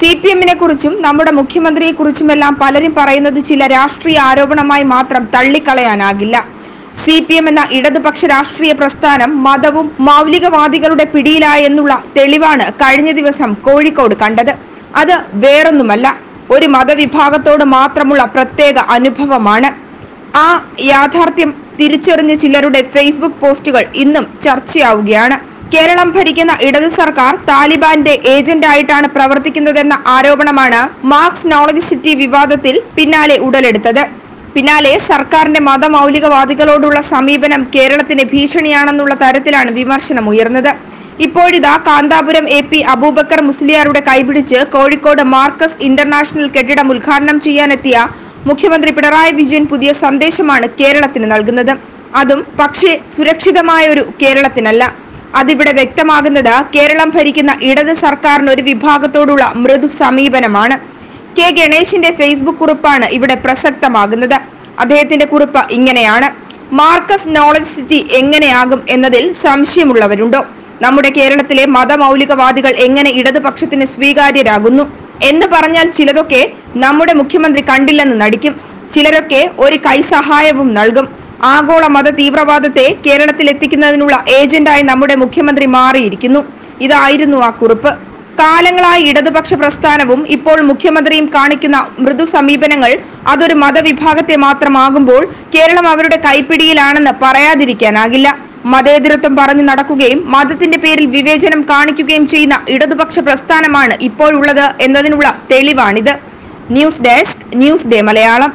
C P എമ്മിനെ കുറിച്ചും നമ്മുടെ മുഖ്യമന്ത്രിയെ കുറിച്ചുമെല്ലാം പലരും പറയുന്നത് ചില രാഷ്ട്രീയ ആരോപണമായി മാത്രം തള്ളിക്കളയാനാകില്ല സി പി എം എന്ന ഇടതുപക്ഷ രാഷ്ട്രീയ പ്രസ്ഥാനം മതവും മൗലികവാദികളുടെ പിടിയിലായെന്നുള്ള തെളിവാണ് കഴിഞ്ഞ ദിവസം കോഴിക്കോട് കണ്ടത് അത് വേറൊന്നുമല്ല ഒരു മതവിഭാഗത്തോട് മാത്രമുള്ള പ്രത്യേക അനുഭവമാണ് ആ യാഥാർത്ഥ്യം തിരിച്ചറിഞ്ഞ ചിലരുടെ ഫേസ്ബുക്ക് പോസ്റ്റുകൾ ഇന്നും ചർച്ചയാവുകയാണ് കേരളം ഭരിക്കുന്ന ഇടതു സർക്കാർ താലിബാന്റെ ഏജന്റായിട്ടാണ് പ്രവർത്തിക്കുന്നതെന്ന ആരോപണമാണ് മാർക്സ് നോളജ് സിറ്റി വിവാദത്തിൽ പിന്നാലെ ഉടലെടുത്തത് പിന്നാലെ സർക്കാരിന്റെ മതമൗലികവാദികളോടുള്ള സമീപനം കേരളത്തിന് ഭീഷണിയാണെന്നുള്ള തരത്തിലാണ് വിമർശനം ഉയർന്നത് ഇപ്പോഴിതാ കാന്താപുരം എ പി അബൂബക്കർ മുസ്ലിയാരുടെ കൈപിടിച്ച് കോഴിക്കോട് മാർക്കസ് ഇന്റർനാഷണൽ കെട്ടിടം ഉദ്ഘാടനം ചെയ്യാനെത്തിയ മുഖ്യമന്ത്രി പിണറായി വിജയൻ പുതിയ സന്ദേശമാണ് കേരളത്തിന് നൽകുന്നത് അതും പക്ഷേ സുരക്ഷിതമായ ഒരു കേരളത്തിനല്ല അതിവിടെ വ്യക്തമാകുന്നത് കേരളം ഭരിക്കുന്ന ഇടത് സർക്കാരിന് ഒരു വിഭാഗത്തോടുള്ള മൃദു സമീപനമാണ് കെ ഗണേഷിന്റെ ഫേസ്ബുക്ക് കുറിപ്പാണ് ഇവിടെ പ്രസക്തമാകുന്നത് അദ്ദേഹത്തിന്റെ കുറിപ്പ് ഇങ്ങനെയാണ് മാർക്കസ് നോളജ് സിറ്റി എങ്ങനെയാകും എന്നതിൽ സംശയമുള്ളവരുണ്ടോ നമ്മുടെ കേരളത്തിലെ മതമൗലികവാദികൾ എങ്ങനെ ഇടതുപക്ഷത്തിന് സ്വീകാര്യരാകുന്നു എന്ന് പറഞ്ഞാൽ ചിലതൊക്കെ നമ്മുടെ മുഖ്യമന്ത്രി കണ്ടില്ലെന്ന് നടിക്കും ചിലരൊക്കെ ഒരു കൈസഹായവും നൽകും ആഗോള മത തീവ്രവാദത്തെ കേരളത്തിൽ എത്തിക്കുന്നതിനുള്ള ഏജന്റായി നമ്മുടെ മുഖ്യമന്ത്രി മാറിയിരിക്കുന്നു ഇതായിരുന്നു ആ കുറിപ്പ് കാലങ്ങളായി ഇടതുപക്ഷ പ്രസ്ഥാനവും ഇപ്പോൾ മുഖ്യമന്ത്രിയും കാണിക്കുന്ന മൃദു സമീപനങ്ങൾ അതൊരു മതവിഭാഗത്തെ മാത്രമാകുമ്പോൾ കേരളം അവരുടെ കൈപ്പിടിയിലാണെന്ന് പറയാതിരിക്കാനാകില്ല മതേതരത്വം പറഞ്ഞു നടക്കുകയും മതത്തിന്റെ പേരിൽ വിവേചനം കാണിക്കുകയും ചെയ്യുന്ന ഇടതുപക്ഷ പ്രസ്ഥാനമാണ് ഇപ്പോഴുള്ളത് എന്നതിനുള്ള തെളിവാണിത് news desk news day Malayalam